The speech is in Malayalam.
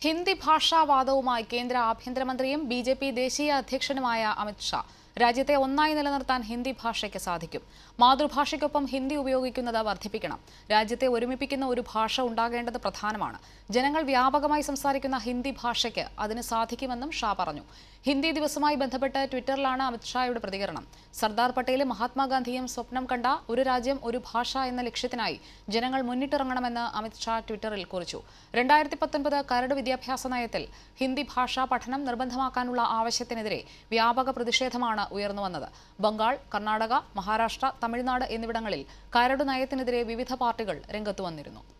ഹിന്ദി ഭാഷാവാദവുമായി കേന്ദ്ര ആഭ്യന്തരമന്ത്രിയും ബി ജെ പി ദേശീയ അധ്യക്ഷനുമായ അമിത് ഷാ രാജ്യത്തെ ഒന്നായി നിലനിർത്താൻ ഹിന്ദി ഭാഷയ്ക്ക് സാധിക്കും മാതൃഭാഷയ്ക്കൊപ്പം ഹിന്ദി ഉപയോഗിക്കുന്നത് വർദ്ധിപ്പിക്കണം രാജ്യത്തെ ഒരുമിപ്പിക്കുന്ന ഒരു ഭാഷ ഉണ്ടാകേണ്ടത് പ്രധാനമാണ് ജനങ്ങൾ വ്യാപകമായി സംസാരിക്കുന്ന ഹിന്ദി ഭാഷയ്ക്ക് അതിന് സാധിക്കുമെന്നും ഷാ പറഞ്ഞു ഹിന്ദി ദിവസവുമായി ബന്ധപ്പെട്ട് ട്വിറ്ററിലാണ് അമിത് ഷായുടെ പ്രതികരണം സർദാർ പട്ടേലും മഹാത്മാഗാന്ധിയും സ്വപ്നം കണ്ട ഒരു രാജ്യം ഒരു ഭാഷ എന്ന ലക്ഷ്യത്തിനായി ജനങ്ങൾ മുന്നിട്ടിറങ്ങണമെന്ന് അമിത് ഷാ ട്വിറ്ററിൽ കുറിച്ചു രണ്ടായിരത്തി പത്തൊൻപത് കരട് വിദ്യാഭ്യാസ നയത്തിൽ ഹിന്ദി ഭാഷാ പഠനം നിർബന്ധമാക്കാനുള്ള ആവശ്യത്തിനെതിരെ വ്യാപക പ്രതിഷേധമാണ് ഉയർന്നു വന്നത് ബംഗാൾ കർണാടക മഹാരാഷ്ട്ര തമിഴ്നാട് എന്നിവിടങ്ങളിൽ കരട് നയത്തിനെതിരെ വിവിധ പാർട്ടികൾ രംഗത്തു വന്നിരുന്നു